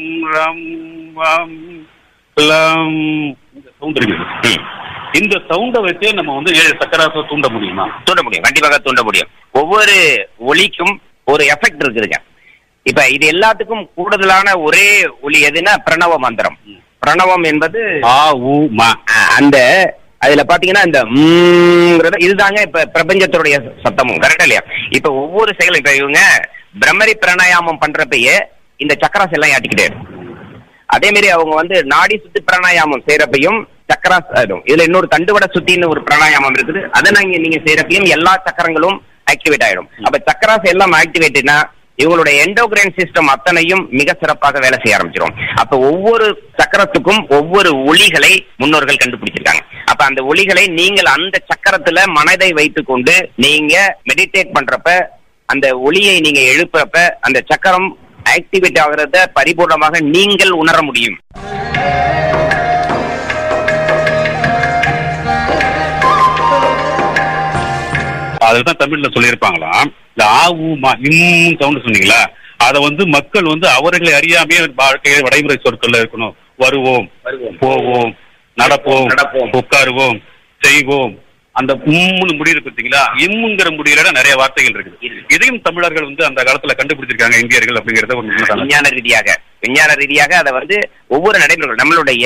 ரம், வம், லம். இந்த சவுண்ட் இருக்குது ம். இந்த சவுண்டை வச்சே நம்ம வந்து ஏழு சக்கராசை தூண்ட முடியுமா தூண்ட முடியும் கண்டிப்பாக தூண்ட முடியும் ஒவ்வொரு ஒலிக்கும் ஒரு எஃபெக்ட் இருக்குதுங்க இப்ப இது எல்லாத்துக்கும் கூடுதலான ஒரே ஒலி எதுன்னா பிரணவ மந்திரம் பிரணவம் என்பது ஆ உ மா அஹ், அந்த அதுல பாத்தீங்கன்னா இந்த ம்ங்கிறது இதுதாங்க இப்ப பிரபஞ்சத்துடைய சத்தமும் கரெக்டா இல்லையா இப்ப ஒவ்வொரு செயலும் இப்ப இவங்க பிரம்மரி பிராணாயாமம் பண்றப்பயே இந்த சக்கராஸ் எல்லாம் ஆட்டிக்கிட்டே இருக்கும் அதே மாதிரி அவங்க வந்து நாடி சுத்தி பிராணாயாமம் செய்யறப்பையும் சக்கராஸ் ஆயிடும் இதுல இன்னொரு தண்டுவட சுத்தின்னு ஒரு பிராணாயாமம் இருக்குது அதை நாங்க நீங்க செய்யறப்பையும் எல்லா சக்கரங்களும் ஆக்டிவேட் ஆயிடும் அப்ப சக்கராஸ் எல்லாம் ஆக்டிவேட்னா இவங்களுடைய எண்டோகிரைன் சிஸ்டம் அத்தனையும் மிக சிறப்பாக வேலை செய்ய ஆரம்பிச்சிடும் அப்ப ஒவ்வொரு சக்கரத்துக்கும் ஒவ்வொரு ஒலிகளை முன்னோர்கள் கண்டுபிடிச்சிருக்காங்க அப்ப அந்த ஒலிகளை நீங்கள் அந்த சக்கரத்துல மனதை வைத்துக்கொண்டு நீங்க மெடிடேட் பண்றப்ப அந்த ஒலியை நீங்க எழுப்புறப்ப அந்த சக்கரம் ஆக்டிவேட் ஆகுறத பரிபூர்ணமாக நீங்கள் உணர முடியும் அதுதான் தமிழ்ல சொல்லியிருப்பாங்களாம் இந்த ஆ உ மா இம் சவுண்ட் சொன்னீங்களா அத வந்து மக்கள் வந்து அவர்களை அறியாமையே வாழ்க்கையில வடைமுறை சொற்கள்ல இருக்கணும் வருவோம் வருவோம். போவோம் நடப்போம் நடப்போம். உட்காருவோம் செய்வோம் அந்த உம்முன்னு முடியிருக்கு பார்த்தீங்களா இம்முங்கிற முடியல நிறைய வார்த்தைகள் இருக்குது இருக்கு. இதையும் தமிழர்கள் வந்து அந்த காலத்துல கண்டுபிடிச்சிருக்காங்க இந்தியர்கள் அப்படிங்கறத ஒரு உண்மைதானே? விஞ்ஞான ரீதியாக விஞ்ஞான ரீதியாக அதை வந்து ஒவ்வொரு நடைமுறைகள் நம்மளுடைய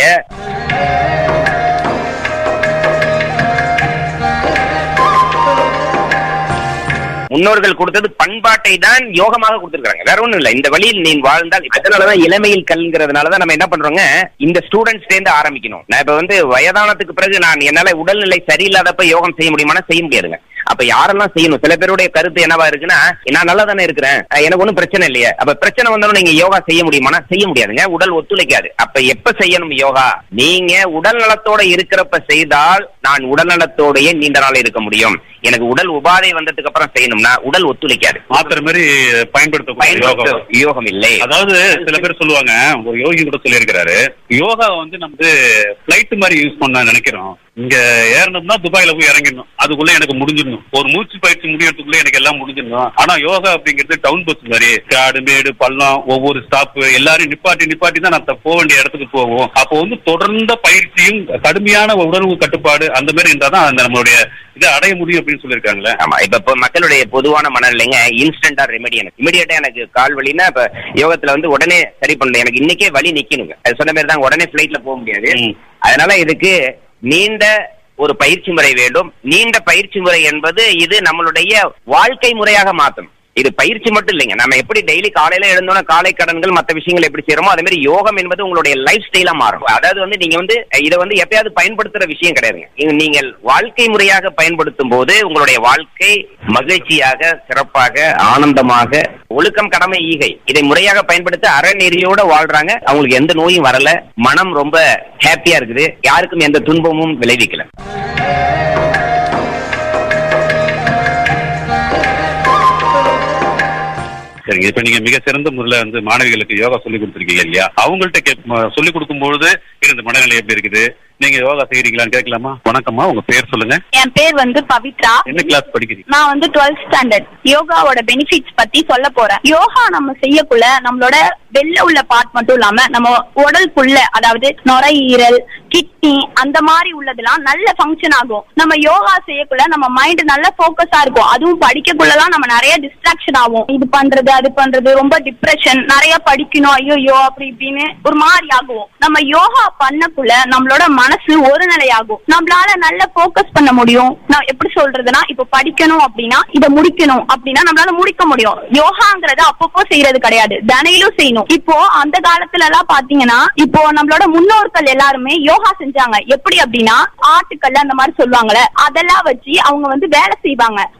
முன்னோர்கள் கொடுத்தது பண்பாட்டை தான் யோகமாக கொடுத்திருக்காங்க வேற ஒண்ணும் இல்ல இந்த வழியில் நீ வாழ்ந்தால் அதனாலதான் இளமையில் கல்ங்கிறதுனாலதான் நம்ம என்ன பண்றோங்க இந்த ஸ்டூடெண்ட்ஸ் இருந்து ஆரம்பிக்கணும் நான் இப்ப வந்து வயதானத்துக்கு பிறகு நான் என்னால உடல்நிலை சரியில்லாதப்ப யோகம் செய்ய முடியுமானா செய்ய முடியாதுங்க அப்ப யாரெல்லாம் செய்யணும் சில பேருடைய கருத்து என்னவா இருக்குன்னா நான் நல்லா தானே இருக்கிறேன் அஹ் எனக்கு ஒன்றும் பிரச்சனை இல்லையே அப்ப பிரச்சனை வந்தாலும் நீங்க யோகா செய்ய முடியுமானா செய்ய முடியாதுங்க உடல் ஒத்துழைக்காது அப்ப எப்ப செய்யணும் யோகா நீங்க உடல் நலத்தோட இருக்கிறப்ப செய்தால் நான் உடல் நலத்தோடயே நீண்ட நாள் இருக்க முடியும் எனக்கு உடல் உபாதை வந்ததுக்கு அப்புறம் செய்யணும்னா உடல் ஒத்துழைக்காது மாத்திரை மாதிரி பயன்படுத்தக்கூடிய பயன்படுத்த யோகம் யோகம் இல்லை அதாவது சில பேர் சொல்லுவாங்க ஒரு யோகி கூட சொல்லியிருக்கிறாரு யோகா வந்து நம்ம வந்து பிளைட் மாதிரி யூஸ் பண்ண நினைக்கிறோம் இங்க ஏறணும்னா துபாயில போய் இறங்கிடணும் அதுக்குள்ள எனக்கு முடிஞ்சிடணும் ஒரு மூச்சு பயிற்சி முடியறதுக்குள்ள எனக்கு எல்லாம் முடிஞ்சிடணும் ஆனா யோகா அப்படிங்கிறது டவுன் பஸ் மாதிரி காடு மேடு பள்ளம் ஒவ்வொரு ஸ்டாப் எல்லாரையும் நிப்பாட்டி நிப்பாட்டி தான் நான் த- போக வேண்டிய இடத்துக்கு போவோம் அப்போ வந்து தொடர்ந்த பயிற்சியும் கடுமையான உணர்வு கட்டுப்பாடு அந்த மாதிரி இருந்தா தான் அந்த நம்மளுடைய இதை அடைய முடியும் அப்படின்னு சொல்லியிருக்காங்களே ஆமா இப்ப இப்போ மக்களுடைய பொதுவான மனநிலைங்க இன்ஸ்டன்டா ரெமெடி எனக்கு இமிடியேட்டா எனக்கு கால் வலின்னா இப்ப யோகத்துல வந்து உடனே சரி பண்ணணும் எனக்கு இன்னைக்கே வலி நிக்கணுங்க அது சொன்ன மாதிரி தான் உடனே பிளைட்ல போக முடியாது ம். அதனால இதுக்கு நீண்ட ஒரு பயிற்சி முறை வேண்டும் நீண்ட பயிற்சி முறை என்பது இது நம்மளுடைய வாழ்க்கை முறையாக மாற்றும் இது பயிற்சி மட்டும் இல்லைங்க நம்ம எப்படி டெய்லி காலையில எழுந்தோன்னா காலை கடன்கள் மற்ற விஷயங்கள் எப்படி செய்யறோமோ அதே மாதிரி யோகம் என்பது உங்களுடைய லைஃப் ஸ்டைலா மாறும் அதாவது வந்து நீங்க வந்து இதை வந்து எப்பயாவது பயன்படுத்துற விஷயம் கிடையாதுங்க இது நீங்கள் வாழ்க்கை முறையாக பயன்படுத்தும் போது உங்களுடைய வாழ்க்கை மகிழ்ச்சியாக சிறப்பாக ஆனந்தமாக ஒழுக்கம் கடமை ஈகை இதை முறையாக பயன்படுத்த அறநெறியோட வாழ்றாங்க அவங்களுக்கு எந்த நோயும் வரல மனம் ரொம்ப ஹாப்பியா இருக்குது யாருக்கும் எந்த துன்பமும் விளைவிக்கல சரிங்க இப்ப நீங்க மிக சிறந்த முறையில வந்து மாணவிகளுக்கு யோகா சொல்லி கொடுத்துருக்கீங்க இல்லையா அவங்கள்ட்ட கே சொல்லி கொடுக்கும்பொழுது இந்த மனநிலை எப்படி இருக்குது நீங்க யோகா செய்யறீங்களான்னு கேட்கலாமா வணக்கம்மா உங்க பேர் சொல்லுங்க என் பேர் வந்து பவித்ரா என்ன கிளாஸ் படிக்கிறீங்க நான் வந்து 12th ஸ்டாண்டர்ட் யோகாவோட பெனிஃபிட்ஸ் பத்தி சொல்ல போறேன் யோகா நம்ம செய்யக்குள்ள நம்மளோட வெளில உள்ள பார்ட் மட்டும் இல்லாம நம்ம உடலுக்குள்ள அதாவது நுரையீரல் கிட்னி அந்த மாதிரி உள்ளதெல்லாம் நல்ல ஃபங்க்ஷன் ஆகும் நம்ம யோகா செய்யக்குள்ள நம்ம மைண்ட் நல்ல ஃபோக்கஸா இருக்கும் அதுவும் படிக்கக்குள்ளலாம் நம்ம நிறைய டிஸ்ட்ராக்ஷன் ஆகும் இது பண்றது அது பண்றது ரொம்ப டிப்ரெஷன் நிறைய படிக்கணும் ஐயோ அப்படி இப்படின்னு ஒரு மாதிரி ஆகும் நம்ம யோகா பண்ணக்குள்ள நம்மளோட மனசு ஒரு நிலையாகும் நம்மளால நல்ல ஃபோக்கஸ் பண்ண முடியும் நான் எப்படி சொல்றதுன்னா இப்ப படிக்கணும் அப்படின்னா இதை முடிக்கணும் அப்படின்னா நம்மளால முடிக்க முடியும் யோகாங்கிறது அப்பப்போ செய்யறது கிடையாது தினையிலும் செய்யணும் இப்போ அந்த காலத்துல எல்லாம் பாத்தீங்கன்னா இப்போ நம்மளோட முன்னோர்கள் எல்லாருமே யோகா செஞ்சாங்க எப்படி அப்படின்னா ஆட்டுக்கல் அந்த மாதிரி சொல்லுவாங்கல்ல அதெல்லாம் வச்சு அவங்க வந்து வேலை செய்வாங்க